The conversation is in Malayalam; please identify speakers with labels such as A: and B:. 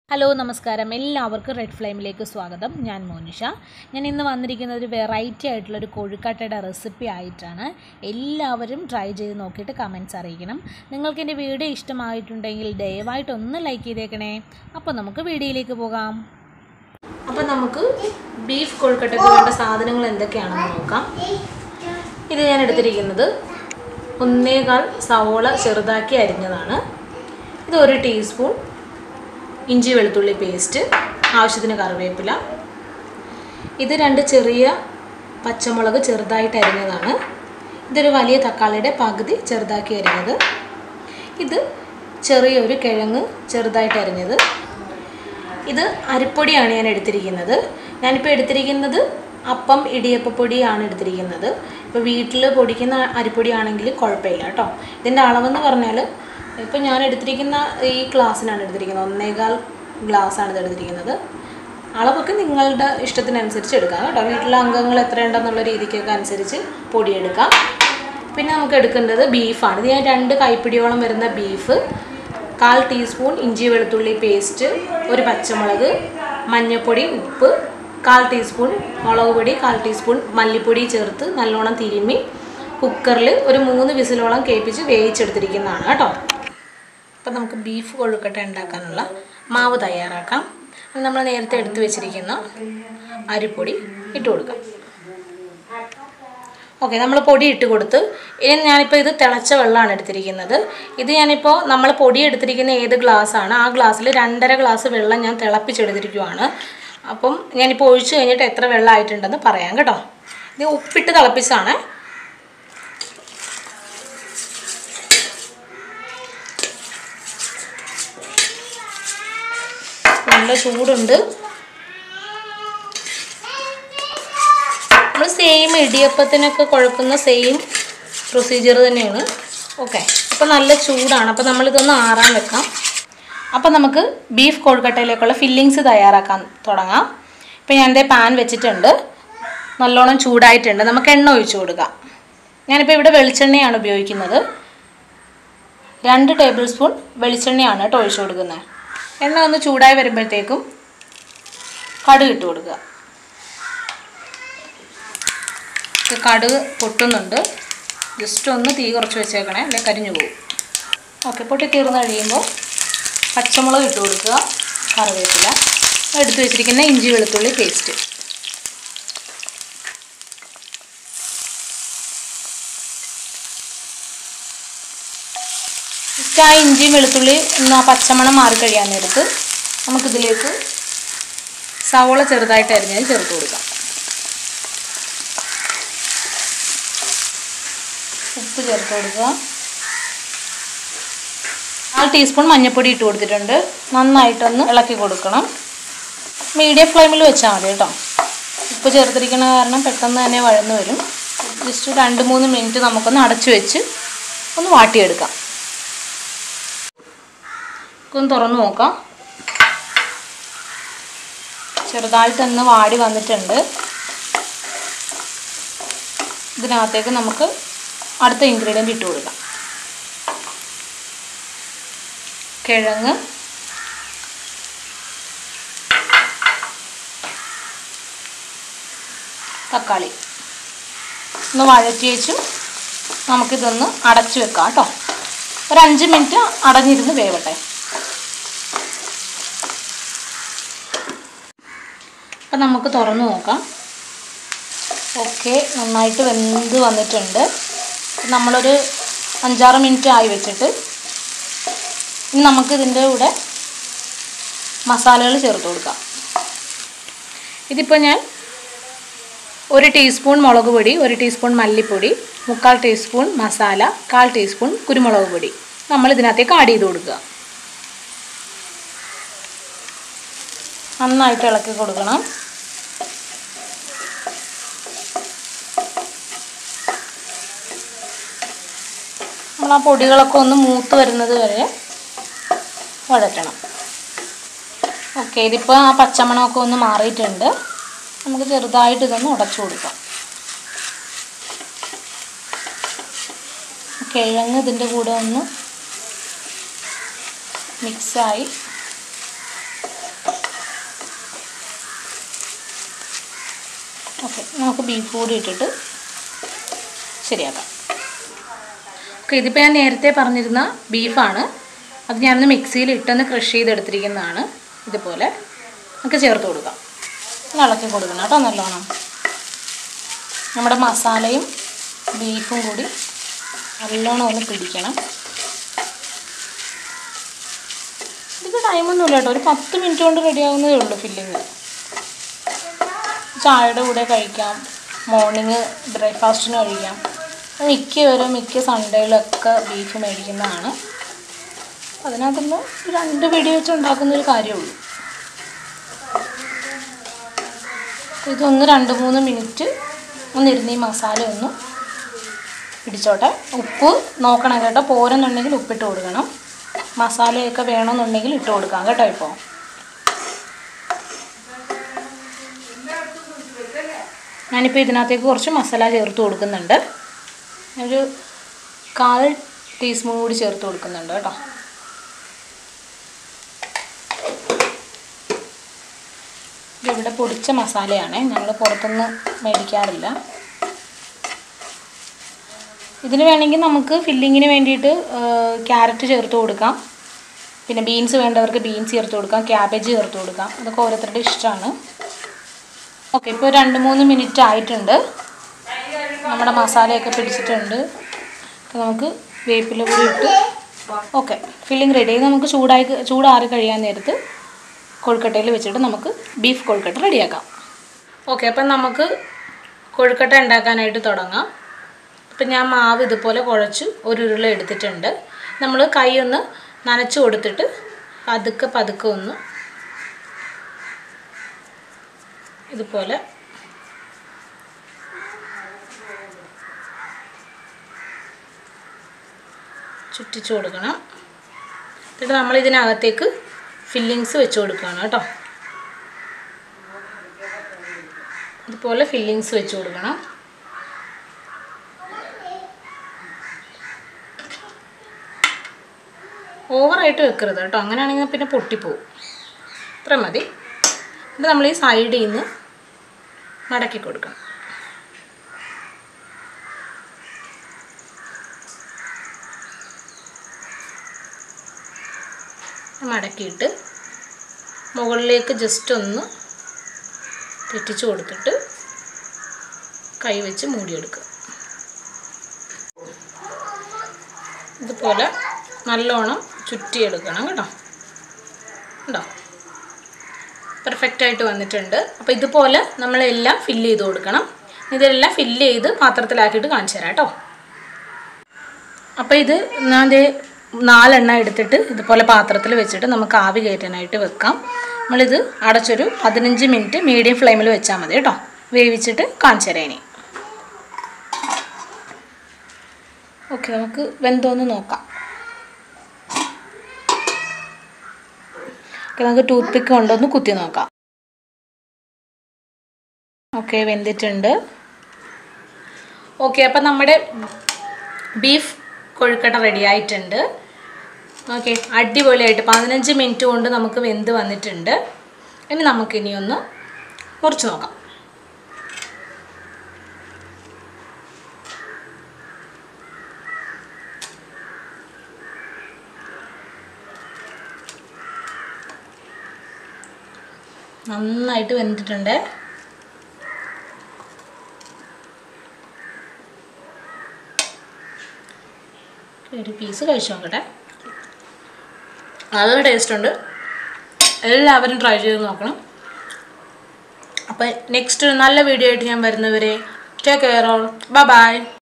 A: ഹലോ നമസ്കാരം എല്ലാവർക്കും റെഡ് ഫ്ലെയിമിലേക്ക് സ്വാഗതം ഞാൻ മോനിഷ ഞാൻ ഇന്ന് വന്നിരിക്കുന്നത് ഒരു വെറൈറ്റി ആയിട്ടുള്ള ഒരു കൊഴുക്കട്ടയുടെ റെസിപ്പി ആയിട്ടാണ് എല്ലാവരും ട്രൈ ചെയ്ത് നോക്കിയിട്ട് കമൻസ് അറിയിക്കണം നിങ്ങൾക്ക് എൻ്റെ വീഡിയോ ഇഷ്ടമായിട്ടുണ്ടെങ്കിൽ ദയവായിട്ട് ഒന്ന് ലൈക്ക് ചെയ്തേക്കണേ അപ്പോൾ നമുക്ക് വീഡിയോയിലേക്ക് പോകാം അപ്പോൾ നമുക്ക് ബീഫ് കൊഴുക്കട്ടയ്ക്ക് വേണ്ട സാധനങ്ങൾ എന്തൊക്കെയാണെന്ന് നോക്കാം ഇത് ഞാൻ എടുത്തിരിക്കുന്നത് ഒന്നേകാൽ സവോള ചെറുതാക്കി അരിഞ്ഞതാണ് ഇത് ഒരു ടീസ്പൂൺ ഇഞ്ചി വെളുത്തുള്ളി പേസ്റ്റ് ആവശ്യത്തിന് കറിവേപ്പില ഇത് രണ്ട് ചെറിയ പച്ചമുളക് ചെറുതായിട്ട് അരിഞ്ഞതാണ് ഇതൊരു വലിയ തക്കാളിയുടെ പകുതി ചെറുതാക്കി അരിഞ്ഞത് ഇത് ചെറിയൊരു കിഴങ്ങ് ചെറുതായിട്ട് അരിഞ്ഞത് ഇത് അരിപ്പൊടിയാണ് ഞാൻ എടുത്തിരിക്കുന്നത് ഞാനിപ്പോൾ എടുത്തിരിക്കുന്നത് അപ്പം ഇടിയപ്പപ്പൊടിയാണ് എടുത്തിരിക്കുന്നത് ഇപ്പോൾ വീട്ടിൽ പൊടിക്കുന്ന അരിപ്പൊടിയാണെങ്കിൽ കുഴപ്പമില്ല കേട്ടോ ഇതിൻ്റെ അളവെന്ന് പറഞ്ഞാൽ ഇപ്പം ഞാൻ എടുത്തിരിക്കുന്ന ഈ ഗ്ലാസ്സിനാണ് എടുത്തിരിക്കുന്നത് ഒന്നേകാൽ ഗ്ലാസ്സാണ് ഇത് എടുത്തിരിക്കുന്നത് അളവൊക്കെ നിങ്ങളുടെ ഇഷ്ടത്തിനനുസരിച്ച് എടുക്കാം കേട്ടോ വീട്ടിലെ അംഗങ്ങൾ എത്രയുണ്ടെന്നുള്ള രീതിക്കൊക്കെ അനുസരിച്ച് പൊടിയെടുക്കാം പിന്നെ നമുക്ക് എടുക്കേണ്ടത് ബീഫാണ് ഇത് ഞാൻ രണ്ട് കൈപ്പിടിയോളം വരുന്ന ബീഫ് കാൽ ടീസ്പൂൺ ഇഞ്ചി വെളുത്തുള്ളി പേസ്റ്റ് ഒരു പച്ചമുളക് മഞ്ഞൾപ്പൊടി ഉപ്പ് കാൽ ടീസ്പൂൺ മുളക് പൊടി കാൽ ടീസ്പൂൺ മല്ലിപ്പൊടി ചേർത്ത് നല്ലോണം തിരുമ്മി കുക്കറിൽ ഒരു മൂന്ന് വിസിലോളം കേൾപ്പിച്ച് വേവിച്ചെടുത്തിരിക്കുന്നതാണ് കേട്ടോ അപ്പം നമുക്ക് ബീഫ് കൊഴുക്കട്ട ഉണ്ടാക്കാനുള്ള മാവ് തയ്യാറാക്കാം നമ്മൾ നേരത്തെ എടുത്തു വെച്ചിരിക്കുന്ന അരിപ്പൊടി ഇട്ട് കൊടുക്കാം ഓക്കെ നമ്മൾ പൊടി ഇട്ട് കൊടുത്ത് ഇനി ഞാനിപ്പോൾ ഇത് തിളച്ച വെള്ളമാണ് എടുത്തിരിക്കുന്നത് ഇത് ഞാനിപ്പോൾ നമ്മൾ പൊടി എടുത്തിരിക്കുന്ന ഏത് ഗ്ലാസ്സാണ് ആ ഗ്ലാസ്സിൽ രണ്ടര ഗ്ലാസ് വെള്ളം ഞാൻ തിളപ്പിച്ചെടുത്തിരിക്കുവാണ് അപ്പം ഞാനിപ്പോൾ ഒഴിച്ചു കഴിഞ്ഞിട്ട് എത്ര വെള്ളം ആയിട്ടുണ്ടെന്ന് പറയാം കേട്ടോ ഇത് ഉപ്പിട്ട് തിളപ്പിച്ചാണ് നല്ല ചൂടുണ്ട് നമ്മൾ സെയിം ഇടിയപ്പത്തിനൊക്കെ കുഴക്കുന്ന സെയിം പ്രൊസീജിയർ തന്നെയാണ് ഓക്കെ അപ്പോൾ നല്ല ചൂടാണ് അപ്പോൾ നമ്മളിതൊന്ന് ആറാൻ വെക്കാം അപ്പോൾ നമുക്ക് ബീഫ് കൊഴുക്കട്ടയിലേക്കുള്ള ഫില്ലിങ്സ് തയ്യാറാക്കാൻ തുടങ്ങാം ഇപ്പോൾ ഞാൻ എൻ്റെ പാൻ വെച്ചിട്ടുണ്ട് നല്ലോണം ചൂടായിട്ടുണ്ട് നമുക്ക് എണ്ണ ഒഴിച്ചു കൊടുക്കാം ഞാനിപ്പോൾ ഇവിടെ വെളിച്ചെണ്ണയാണ് ഉപയോഗിക്കുന്നത് രണ്ട് ടേബിൾ സ്പൂൺ വെളിച്ചെണ്ണയാണ് കേട്ടോ ഒഴിച്ചു കൊടുക്കുന്നത് എണ്ണ ഒന്ന് ചൂടായി വരുമ്പോഴത്തേക്കും കടുക് ഇട്ട് കൊടുക്കുക കടുക് പൊട്ടുന്നുണ്ട് ജസ്റ്റ് ഒന്ന് തീ കുറച്ച് വെച്ചേക്കണേ അല്ലെങ്കിൽ കരിഞ്ഞു പോകും ഓക്കെ പൊട്ടി തീർന്ന് കഴിയുമ്പോൾ പച്ചമുളക് ഇട്ട് കൊടുക്കുക കറിവേപ്പില എടുത്തു വെച്ചിരിക്കുന്ന ഇഞ്ചി വെളുത്തുള്ളി പേസ്റ്റ് ജസ്റ്റ് ആ ഇഞ്ചിയും വെളുത്തുള്ളി ഒന്ന് ആ പച്ചമണം മാറിക്കഴിയാൻ നേരത്ത് നമുക്കിതിലേക്ക് സവോള ചെറുതായിട്ട് അരിഞ്ഞത് ചേർത്ത് കൊടുക്കാം ഉപ്പ് ചേർത്ത് കൊടുക്കുക നാല് ടീസ്പൂൺ മഞ്ഞൾപ്പൊടി ഇട്ട് കൊടുത്തിട്ടുണ്ട് നന്നായിട്ടൊന്ന് ഇളക്കി കൊടുക്കണം മീഡിയം ഫ്ലെയിമിൽ വെച്ചാൽ മതി കേട്ടോ ഉപ്പ് ചേർത്തിരിക്കുന്ന കാരണം പെട്ടെന്ന് തന്നെ വഴന്ന് വരും ജസ്റ്റ് രണ്ട് മൂന്ന് മിനിറ്റ് നമുക്കൊന്ന് അടച്ചു വെച്ച് ഒന്ന് വാട്ടിയെടുക്കാം ഒന്ന് തുറന്നു നോക്കാം ചെറുതായിട്ടൊന്ന് വാടി വന്നിട്ടുണ്ട് ഇതിനകത്തേക്ക് നമുക്ക് അടുത്ത ഇൻഗ്രീഡിയൻ്റ് ഇട്ട് കൊടുക്കാം കിഴങ്ങ് തക്കാളി ഒന്ന് വഴറ്റി വെച്ചു നമുക്കിതൊന്ന് അടച്ചു വെക്കാം കേട്ടോ ഒരു അഞ്ച് മിനിറ്റ് അടഞ്ഞിരുന്ന് വേവട്ടെ അപ്പം നമുക്ക് തുറന്നു നോക്കാം ഓക്കെ നന്നായിട്ട് വെന്ത് വന്നിട്ടുണ്ട് നമ്മളൊരു അഞ്ചാറ് മിനിറ്റ് ആയി വെച്ചിട്ട് ഇനി നമുക്ക് ഇതിൻ്റെ കൂടെ മസാലകൾ ചേർത്ത് കൊടുക്കാം ഇതിപ്പോൾ ഞാൻ ഒരു ടീസ്പൂൺ മുളക് പൊടി ഒരു ടീസ്പൂൺ മല്ലിപ്പൊടി മുക്കാൽ ടീസ്പൂൺ മസാല കാൽ ടീസ്പൂൺ കുരുമുളക് പൊടി നമ്മൾ ഇതിനകത്തേക്ക് ആഡ് ചെയ്ത് കൊടുക്കുക നന്നായിട്ട് ഇളക്കി കൊടുക്കണം നമ്മൾ ആ പൊടികളൊക്കെ ഒന്ന് മൂത്ത് വരുന്നത് വരെ വഴറ്റണം ഓക്കെ ഇതിപ്പോൾ ആ പച്ചമണമൊക്കെ ഒന്ന് മാറിയിട്ടുണ്ട് നമുക്ക് ചെറുതായിട്ട് ഇതൊന്ന് ഉടച്ചു കൊടുക്കാം കിഴങ്ങ് ഇതിൻ്റെ കൂടെ ഒന്ന് മിക്സായി ഓക്കെ നമുക്ക് ബീഫ് കൂടി ഇട്ടിട്ട് ശരിയാക്കാം ഓക്കെ ഇതിപ്പോൾ ഞാൻ നേരത്തെ പറഞ്ഞിരുന്ന ബീഫാണ് അത് ഞാനൊന്ന് മിക്സിയിൽ ഇട്ടൊന്ന് ക്രഷ് ചെയ്തെടുത്തിരിക്കുന്നതാണ് ഇതുപോലെ നമുക്ക് ചേർത്ത് കൊടുക്കാം ഒന്ന് ഇളക്കി കൊടുക്കണം കേട്ടോ നല്ലോണം നമ്മുടെ മസാലയും ബീഫും കൂടി നല്ലോണം ഒന്ന് പിടിക്കണം ഇതിപ്പോൾ ടൈമൊന്നുമില്ല കേട്ടോ ഒരു പത്ത് മിനിറ്റ് കൊണ്ട് റെഡിയാവുന്നതേ ഉള്ളൂ ഫില്ലിങ് ചായയുടെ കൂടെ കഴിക്കാം മോർണിംഗ് ബ്രേക്ക്ഫാസ്റ്റിന് കഴിക്കാം മിക്കവരും മിക്ക സൺഡേയിലൊക്കെ ബീഫ് മേടിക്കുന്നതാണ് അതിനകത്തുനിന്ന് രണ്ട് പിടി വെച്ച് ഉണ്ടാക്കുന്ന ഒരു കാര്യമുള്ളൂ ഇതൊന്ന് രണ്ട് മൂന്ന് മിനിറ്റ് ഒന്നിരുന്ന് ഈ മസാല ഒന്ന് പിടിച്ചോട്ടെ ഉപ്പ് നോക്കണം കേട്ടോ പോരെന്നുണ്ടെങ്കിൽ ഉപ്പിട്ട് കൊടുക്കണം മസാലയൊക്കെ വേണമെന്നുണ്ടെങ്കിൽ ഇട്ട് കൊടുക്കാം കേട്ടോ ഇപ്പോൾ ഞാനിപ്പോൾ ഇതിനകത്തേക്ക് കുറച്ച് മസാല ചേർത്ത് കൊടുക്കുന്നുണ്ട് ഒരു കാൽ ടീസ്പൂൺ കൂടി ചേർത്ത് കൊടുക്കുന്നുണ്ട് കേട്ടോ ഇവിടെ പൊടിച്ച മസാലയാണ് ഞങ്ങൾ പുറത്തുനിന്ന് മേടിക്കാറില്ല ഇതിന് വേണമെങ്കിൽ നമുക്ക് ഫില്ലിങ്ങിന് വേണ്ടിയിട്ട് ക്യാരറ്റ് ചേർത്ത് കൊടുക്കാം പിന്നെ ബീൻസ് വേണ്ടവർക്ക് ബീൻസ് ചേർത്ത് കൊടുക്കാം ക്യാബേജ് ചേർത്ത് കൊടുക്കാം അതൊക്കെ ഓരോരുത്തരുടെ ഇഷ്ടമാണ് ഓക്കെ ഇപ്പോൾ രണ്ട് മൂന്ന് മിനിറ്റ് ആയിട്ടുണ്ട് നമ്മുടെ മസാലയൊക്കെ പിടിച്ചിട്ടുണ്ട് അപ്പോൾ നമുക്ക് വേപ്പില കൂടി ഇട്ട് ഓക്കെ ഫില്ലിങ് റെഡി ആയി നമുക്ക് ചൂടായി ചൂടാറി കഴിയാൻ നേരത്ത് കൊഴുക്കട്ടയിൽ വെച്ചിട്ട് നമുക്ക് ബീഫ് കൊഴുക്കട്ട റെഡിയാക്കാം ഓക്കെ അപ്പം നമുക്ക് കൊഴുക്കട്ട ഉണ്ടാക്കാനായിട്ട് തുടങ്ങാം ഇപ്പം ഞാൻ മാവ് ഇതുപോലെ കുഴച്ച് ഒരു ഉരുള എടുത്തിട്ടുണ്ട് നമ്മൾ കൈ ഒന്ന് നനച്ച് കൊടുത്തിട്ട് പതുക്കെ പതുക്കെ ഒന്ന് ഇതുപോലെ ചുറ്റിച്ചു കൊടുക്കണം എന്നിട്ട് നമ്മൾ ഇതിനകത്തേക്ക് ഫില്ലിങ്സ് വെച്ച് കൊടുക്കുകയാണ് കേട്ടോ ഇതുപോലെ ഫില്ലിങ്സ് വെച്ച് കൊടുക്കണം ഓവറായിട്ട് വെക്കരുത് കേട്ടോ അങ്ങനെയാണെങ്കിൽ പിന്നെ പൊട്ടിപ്പോവും ഇത്ര മതി എന്നിട്ട് നമ്മൾ ഈ സൈഡിൽ നിന്ന് മടക്കി കൊടുക്കണം മടക്കിയിട്ട് മുകളിലേക്ക് ജസ്റ്റ് ഒന്ന് തെറ്റിച്ച് കൊടുത്തിട്ട് കൈ വെച്ച് മൂടിയെടുക്കുക ഇതുപോലെ നല്ലോണം ചുറ്റിയെടുക്കണം കേട്ടോ ഉണ്ടോ പെർഫെക്റ്റ് ആയിട്ട് വന്നിട്ടുണ്ട് അപ്പോൾ ഇതുപോലെ നമ്മളെല്ലാം ഫില്ല് ചെയ്ത് കൊടുക്കണം ഇതെല്ലാം ഫില്ല് ചെയ്ത് പാത്രത്തിലാക്കിയിട്ട് കാണിച്ചു തരാം കേട്ടോ അപ്പോൾ ഇത് ഞാൻ ദേ നാലെണ്ണ എടുത്തിട്ട് ഇതുപോലെ പാത്രത്തിൽ വെച്ചിട്ട് നമുക്ക് ആവി കയറ്റാനായിട്ട് വെക്കാം നമ്മളിത് അടച്ചൊരു പതിനഞ്ച് മിനിറ്റ് മീഡിയം ഫ്ലെയിമിൽ വെച്ചാൽ മതി കേട്ടോ വേവിച്ചിട്ട് കാണിച്ചു തരാം ഇനി ഓക്കെ നമുക്ക് വെന്തോന്ന് നോക്കാം ഓക്കെ നമുക്ക് ടൂത്ത് പിക്ക് കൊണ്ടൊന്ന് കുത്തി നോക്കാം ഓക്കെ വെന്തിട്ടുണ്ട് ഓക്കെ അപ്പം നമ്മുടെ ബീഫ് കൊഴുക്കട്ട റെഡി ആയിട്ടുണ്ട് ഓക്കെ അടിപൊളിയായിട്ട് പതിനഞ്ച് മിനിറ്റ് കൊണ്ട് നമുക്ക് വെന്ത് വന്നിട്ടുണ്ട് ഇനി നമുക്കിനി ഒന്ന് മുറിച്ച് നോക്കാം നന്നായിട്ട് വെന്തിട്ടുണ്ട് ഒരു പീസ് കഴിച്ചു നോക്കട്ടെ നല്ല ടേസ്റ്റ് ഉണ്ട് എല്ലാവരും ട്രൈ ചെയ്ത് നോക്കണം അപ്പം നെക്സ്റ്റ് നല്ല വീഡിയോ ആയിട്ട് ഞാൻ വരുന്നവരെ take care all bye by